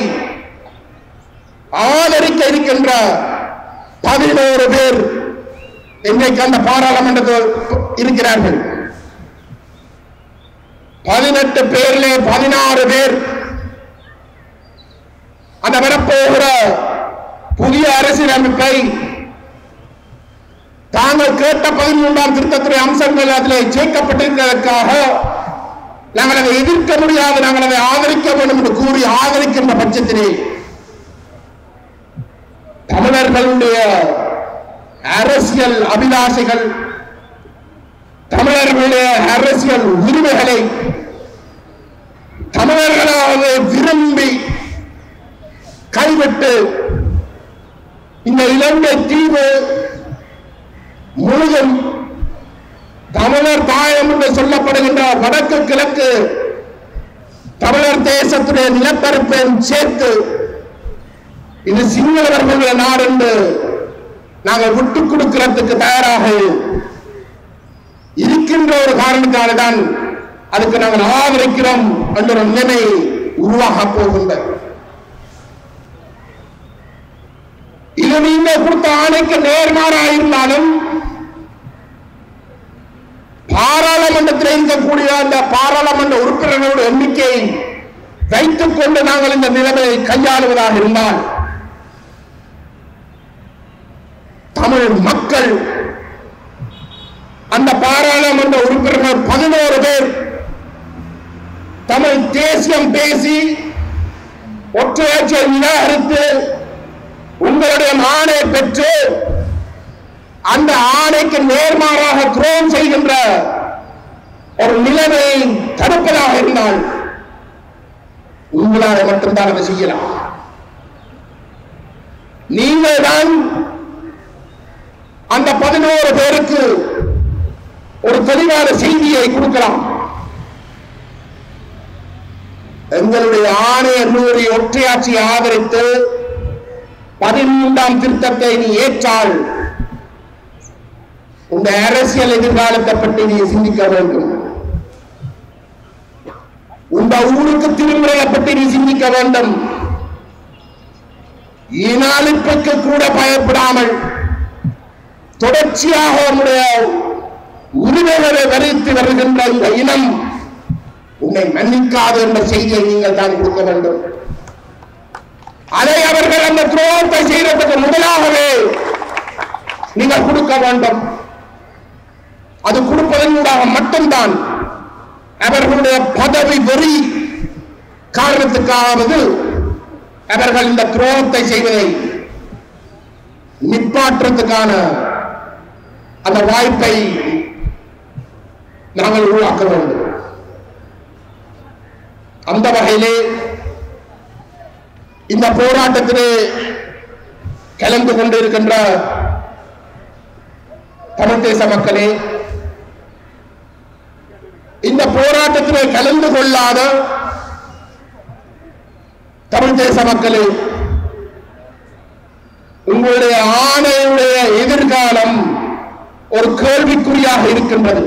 ஆதரிக்க இருக்கின்ற பதினோரு பேர் இன்றைக்கு அந்த பாராளுமன்றத்தில் இருக்கிறார்கள் பதினெட்டு பேரிலே பதினாறு பேர் அந்த வரப்போகிற புதிய அரசியலமைப்பை தாங்கள் கேட்ட பதிமூன்றாம் திருத்தத்துறை அம்சங்கள் அதில் சேர்க்கப்பட்டிருக்கிறதற்காக நாங்கள் அதை எதிர்க்க முடியாது நாங்கள் அதை ஆதரிக்க வேண்டும் என்று கூறி ஆதரிக்கின்ற பட்சத்திலே தமிழர்களுடைய அரசியல் அபிலாஷைகள் தமிழர்களுடைய அரசியல் உரிமைகளை தமிழர்களாக விரும்பி கைவிட்டு இந்த இலங்கை தீவு முழுதும் தமிழர் தாயம் என்று சொல்லப்படுகின்ற வடக்கு கிழக்கு தமிழர் தேசத்துடைய நிலப்பரப்பையும் சேர்த்து இது சிங்களவர்களுடைய நாடு என்று நாங்கள் விட்டுக் கொடுக்கிறதுக்கு தயாராக இருக்கின்ற ஒரு காரணத்தால் தான் அதுக்கு நாங்கள் ஆதரிக்கிறோம் என்ற ஒரு நிலைமை உருவாக போகின்றது இது நீங்க கொடுத்த ஆணைக்கு நேர்மாறாக இருந்தாலும் பாராளுமன்றத்தில் இருக்கக்கூடிய அந்த பாராளுமன்ற உறுப்பினர்களோட எண்ணிக்கையை வைத்துக் கொண்டு நாங்கள் இந்த நிலைமையை கையாளுவதாக இருந்தால் தமிழ் மக்கள் அந்த பாராளுமன்ற உறுப்பினர்கள் பதினோரு பேர் தமிழ் தேசியம் பேசி ஒற்றையாட்சியை நிராகரித்து உங்களுடைய ஆணை பெற்று அந்த ஆணைக்கு நேர்மாறாக துரோகம் செய்கின்ற ஒரு நிலைமையை தடுப்பதாக இருந்தால் உங்களால் மட்டும்தான் அதை செய்யலாம் நீங்கள் தான் அந்த பதினோரு பேருக்கு ஒரு தெளிவான செய்தியை கொடுக்கலாம் எங்களுடைய ஆணைய நூறி ஒற்றையாட்சியை ஆதரித்து பதிமூன்றாம் திருத்தத்தை நீ ஏற்றால் உங்க அரசியல் எதிர்காலத்தை பற்றி நீ சிந்திக்க வேண்டும் உங்க ஊருக்கு திருமுறையை பற்றி நீ சிந்திக்க வேண்டும் இனாலிப்புக்கு கூட பயப்படாமல் தொடர்ச்சியாக உன்னுடைய உரிமைகளை வரித்து வருகின்ற இந்த இனம் உன்னை மன்னிக்காது என்ற செய்தியை நீங்கள் தான் கொடுக்க வேண்டும் அதை அவர்கள் அந்த துரோகத்தை செய்யறதுக்கு முதலாகவே நீங்கள் கொடுக்க வேண்டும் அது கொடுப்பதன் மூலமாக மட்டும்தான் அவர்களுடைய பதவி வெறி காரணத்துக்காவது அவர்கள் இந்த துரோகத்தை செய்வதை நிப்பாற்றத்துக்கான அந்த வாய்ப்பை நாங்கள் உருவாக்க வேண்டும் அந்த வகையிலே இந்த போராட்டத்திலே கலந்து கொண்டிருக்கின்ற தமிழ் தேச மக்களே இந்த போராட்டத்திலே கலந்து கொள்ளாத தமிழ் தேச மக்களே உங்களுடைய ஆணையுடைய எதிர்காலம் ஒரு கேள்விக்குறியாக இருக்கின்றது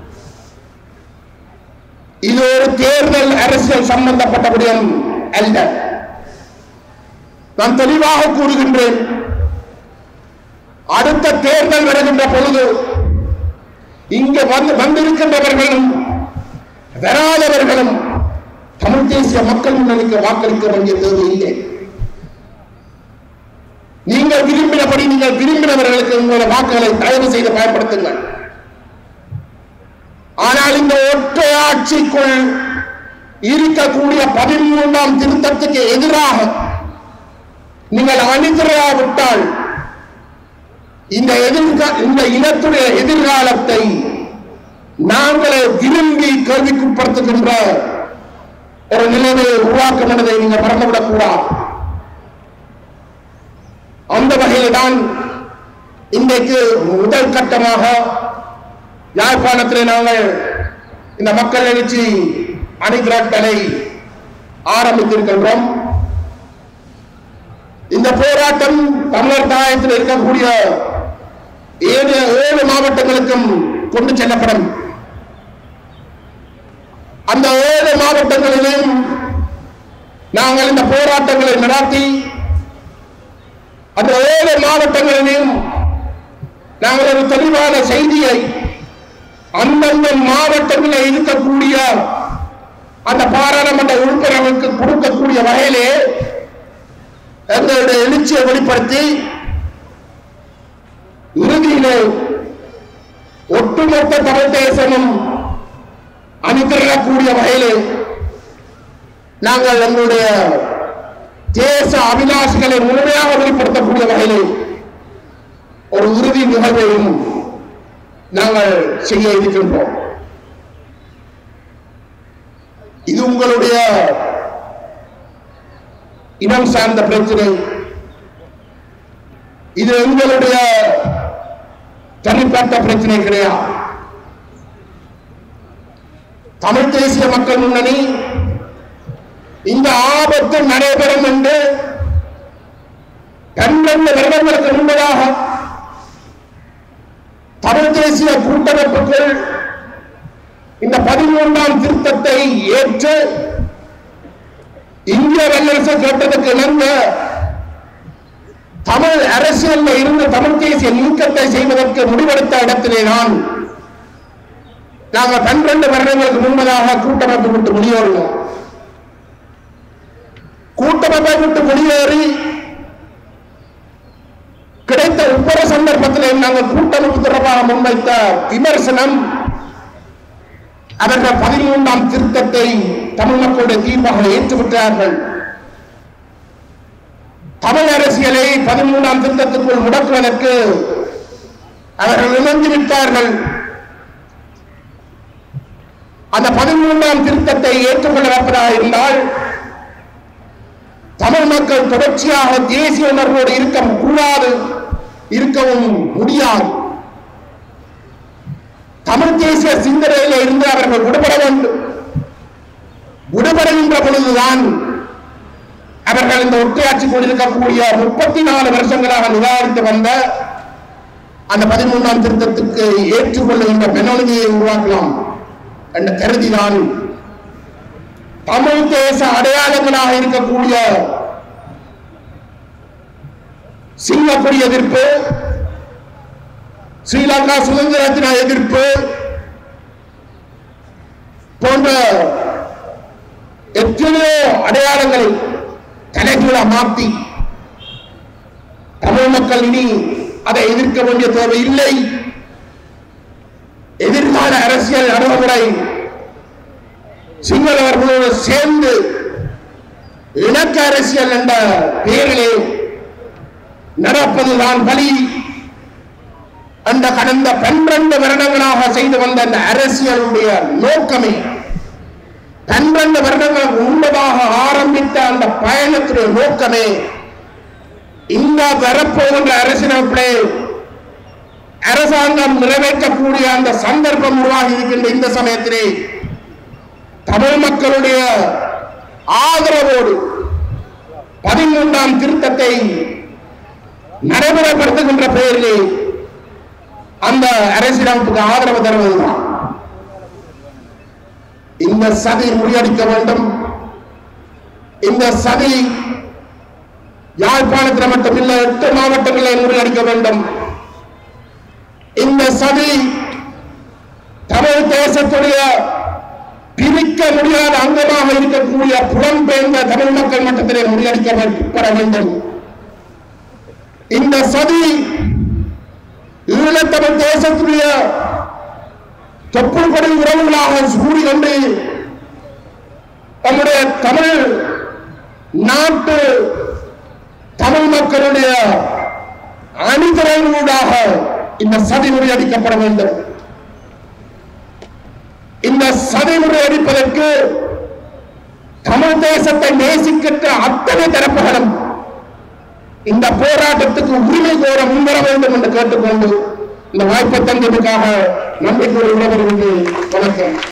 இது ஒரு தேர்தல் அரசியல் சம்பந்தப்பட்ட விடயம் அல்ல நான் தெளிவாக கூறுகின்றேன் அடுத்த தேர்தல் வருகின்ற பொழுது இங்க வந்து வந்திருக்கின்றவர்களும் வராதவர்களும் தமிழ் தேசிய மக்கள் முன்னணிக்கு வாக்களிக்க வேண்டிய தேவை இல்லை நீங்கள் விரும்பினபடி நீங்கள் விரும்பினவர்களுக்கு உங்களுடைய வாக்குகளை தயவு செய்து பயன்படுத்துங்கள் ஆனால் இந்த ஒற்றை ஆட்சிக்குள் இருக்கக்கூடிய பதிமூன்றாம் திருத்தத்துக்கு எதிராக நீங்கள் அணிதிராவிட்டால் இந்த எதிர்கா இந்த இனத்துடைய எதிர்காலத்தை நாங்களே விரும்பி கேள்விக்குட்படுத்துகின்ற ஒரு நிலைமையை உருவாக்கும் என்பதை நீங்கள் மறந்துவிடக் கூடாது அந்த வகையில் தான் இன்றைக்கு முதல் கட்டமாக யாழ்ப்பாணத்தில் நாங்கள் இந்த மக்கள் எழுச்சி அணிதிரட்டலை ஆரம்பித்திருக்கின்றோம் இந்த போராட்டம் தமிழர் தாயத்தில் இருக்கக்கூடிய ஏழு ஏழு மாவட்டங்களுக்கும் கொண்டு செல்லப்படும் அந்த ஏழு மாவட்டங்களிலும் நாங்கள் இந்த போராட்டங்களை நடத்தி அந்த ஏழு மாவட்டங்களிலும் நாங்கள் ஒரு தெளிவான செய்தியை அந்தந்த மாவட்டங்களில் இருக்கக்கூடிய அந்த பாராளுமன்ற உறுப்பினர்களுக்கு கொடுக்கக்கூடிய வகையிலே எங்களுடைய எழுச்சியை வெளிப்படுத்தி இறுதியிலே ஒட்டுமொத்த தமிழ் தேசமும் அணிதிரளக்கூடிய வகையிலே நாங்கள் எங்களுடைய தேச அபிலாஷைகளை முழுமையாக வெளிப்படுத்தக்கூடிய வகையிலே ஒரு உறுதி நிகழ்வையும் நாங்கள் செய்ய இருக்கின்றோம் இது உங்களுடைய இனம் சார்ந்த பிரச்சனை இது எங்களுடைய தனிப்பட்ட பிரச்சனை கிடையாது தமிழ் தேசிய மக்கள் முன்னணி இந்த ஆபத்து நடைபெறும் என்று பன்னிரண்டு வருடங்களுக்கு முன்பதாக தமிழ் தேசிய கூட்டமைப்புகள் இந்த பதிமூன்றாம் திருத்தத்தை ஏற்று இந்திய வல்லரசு கேட்டதுக்கு இணங்க தமிழ் அரசியல்ல இருந்து தமிழ் தேசிய நீக்கத்தை செய்வதற்கு முடிவெடுத்த இடத்திலே தான் நாங்கள் பன்னிரண்டு வருடங்களுக்கு முன்பதாக கூட்டமைப்பு விட்டு வெளியேறுவோம் கூட்டமைப்பை விட்டு வெளியேறி கிடைத்த ஒவ்வொரு சந்தர்ப்பத்திலும் நாங்கள் கூட்டமைப்பு தொடர்பாக முன்வைத்த விமர்சனம் அவர்கள் பதிமூன்றாம் திருத்தத்தை தமிழ் மக்களுடைய தீர்ப்பாக ஏற்றுவிட்டார்கள் தமிழ் அரசியலை பதிமூன்றாம் திருத்தத்துக்குள் முடக்குவதற்கு அவர்கள் இணைந்து விட்டார்கள் அந்த பதிமூன்றாம் திருத்தத்தை ஏற்றுக்கொள்ள வைப்பதாக இருந்தால் தமிழ் மக்கள் தொடர்ச்சியாக தேசிய உணர்வோடு இருக்க கூடாது இருக்கவும் முடியாது தமிழ் தேசிய சிந்தனையில இருந்து அவர்கள் விடுபட வேண்டும் விடுபடுகின்ற பொழுதுதான் அவர்கள் இந்த ஒற்றையாட்சி கொண்டிருக்கக்கூடிய முப்பத்தி நாலு வருஷங்களாக நிராகரித்து வந்த அந்த பதிமூன்றாம் திருத்தத்துக்கு ஏற்றுக்கொள்ளுகின்ற பெனோலஜியை உருவாக்கலாம் என்று கருதிதான் தமிழ் தேச அடையாளங்களாக இருக்கக்கூடிய சிங்கப்பூர் எதிர்ப்பு ஸ்ரீலங்கா சுதந்திரத்தின எதிர்ப்பு போன்ற எத்தனையோ அடையாளங்களை தலைகீழ மாற்றி தமிழ் மக்கள் இனி அதை எதிர்க்க வேண்டிய தேவை இல்லை எதிர்கால அரசியல் அணுகுமுறை சிங்களவர்களோடு சேர்ந்து இணக்க அரசியல் என்ற பெயரிலே நடப்பதுதான் வழி அந்த கடந்த பன்னிரண்டு வருடங்களாக செய்து வந்த அந்த அரசியலுடைய நோக்கமே பன்னிரண்டு வருடங்களுக்கு முன்பதாக ஆரம்பித்த அந்த பயணத்துடைய நோக்கமே இந்த வரப்போகின்ற அரசியலமைப்பிலே அரசாங்கம் நிறைவேற்றக்கூடிய அந்த சந்தர்ப்பம் உருவாகி இருக்கின்ற இந்த சமயத்திலே தமிழ் மக்களுடைய ஆதரவோடு பதிமூன்றாம் திருத்தத்தை நடைமுறைப்படுத்துகின்ற பெயரிலே அந்த அரசியலமைப்புக்கு ஆதரவு தருவதுதான் இந்த சதி முறியடிக்க வேண்டும் இந்த சதி யாழ்ப்பாணத்தில் மட்டுமில்லை எட்டு மாவட்டங்களில் முறியடிக்க வேண்டும் இந்த சதி தமிழ் தேசத்துடைய பிரிக்க முடியாத அங்கமாக இருக்கக்கூடிய புலம்பெயர்ந்த தமிழ் மக்கள் மட்டத்திலே முறியடிக்கப்பட வேண்டும் இந்த சதி ஈழத்தமிழ் தேசத்துடைய தொப்புள்படி உறவுகளாக சூடிக்கொண்டு நம்முடைய தமிழ் நாட்டு தமிழ் மக்களுடைய அணிதிரளூடாக இந்த சதி முறியடிக்கப்பட வேண்டும் இந்த சதி முறியடிப்பதற்கு தமிழ் தேசத்தை நேசிக்கின்ற அத்தனை தரப்புகளும் இந்த போராட்டத்துக்கு உரிமை கோர முன்வர வேண்டும் என்று கேட்டுக்கொண்டு இந்த வாய்ப்பை தந்ததுக்காக நன்றி கூறி விடைபெறுவது வணக்கம்